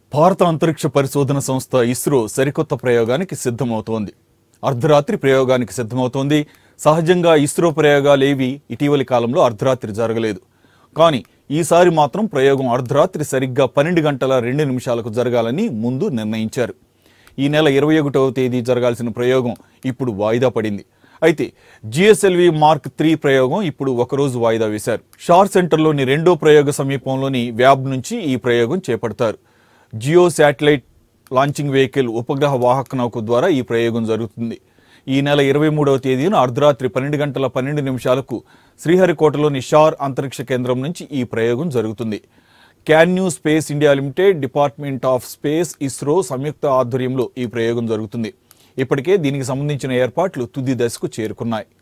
భారత అంతరిక్ష పరిశోధన సంస్థ ఇస్రో సరికొత్త ప్రయోగానికి సిద్ధమవుతోంది అర్ధరాత్రి ప్రయోగానికి సిద్ధమవుతోంది సహజంగా ఇస్రో ప్రయోగాలేవి ఇటీవలి కాలంలో అర్ధరాత్రి జరగలేదు కానీ ఈసారి మాత్రం ప్రయోగం అర్ధరాత్రి సరిగ్గా పన్నెండు గంటల రెండు నిమిషాలకు జరగాలని ముందు నిర్ణయించారు ఈ నెల ఇరవై ఒకటవ తేదీ జరగాల్సిన ప్రయోగం ఇప్పుడు వాయిదా పడింది అయితే జిఎస్ఎల్వి మార్క్ త్రీ ప్రయోగం ఇప్పుడు ఒకరోజు వాయిదా వేశారు షార్ సెంటర్లోని రెండో ప్రయోగ సమీపంలోని వ్యాబ్ నుంచి ఈ ప్రయోగం చేపడతారు జియో శాటిలైట్ లాంచింగ్ వెహికల్ ఉపగ్రహ వాహక నౌక ద్వారా ఈ ప్రయోగం జరుగుతుంది ఈ నెల ఇరవై మూడవ తేదీన అర్ధరాత్రి పన్నెండు గంటల పన్నెండు నిమిషాలకు శ్రీహరికోటలోని షార్ అంతరిక్ష కేంద్రం నుంచి ఈ ప్రయోగం జరుగుతుంది క్యాన్యూ space India limited department of space ISRO సంయుక్త ఆధ్వర్యంలో ఈ ప్రయోగం జరుగుతుంది ఇప్పటికే దీనికి సంబంధించిన ఏర్పాట్లు తుది దశకు చేరుకున్నాయి